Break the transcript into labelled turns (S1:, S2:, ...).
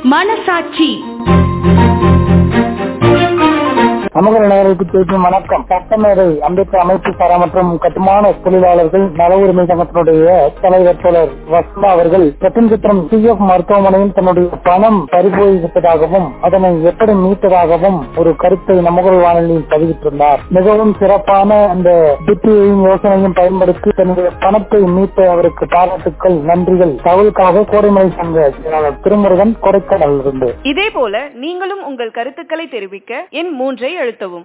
S1: மனசாட்சி
S2: சமூக நேயர்களுக்கு பேசும் வணக்கம் சட்டமேதை அம்பேத்கர் அமைப்பு சாரா மற்றும் கட்டுமான தொழிலாளர்கள் நல உரிமை சங்கத்தினுடைய தலைவர் தோழர் வசந்தா அவர்கள் ரத்தன்குத்திரம் சிஎஃப் மருத்துவமனையில் தன்னுடைய பணம் பறிபோய்விட்டதாகவும் அதனை எப்படி மீட்டதாகவும் ஒரு கருத்தை நமகுள் வானொலியில் பதிவிட்டுள்ளார் மிகவும் சிறப்பான அந்த புத்தியையும் யோசனையும் பயன்படுத்தி தன்னுடைய பணத்தை மீட்ட அவருக்கு பாராட்டுக்கள் நன்றிகள் தகவலுக்காக கோடைமலை சங்க செயலாளர் திருமுருகன் கொடைக்கானல் இருந்து
S3: இதே போல நீங்களும் உங்கள் கருத்துக்களை தெரிவிக்க எண் மூன்றை அழுத்தவும்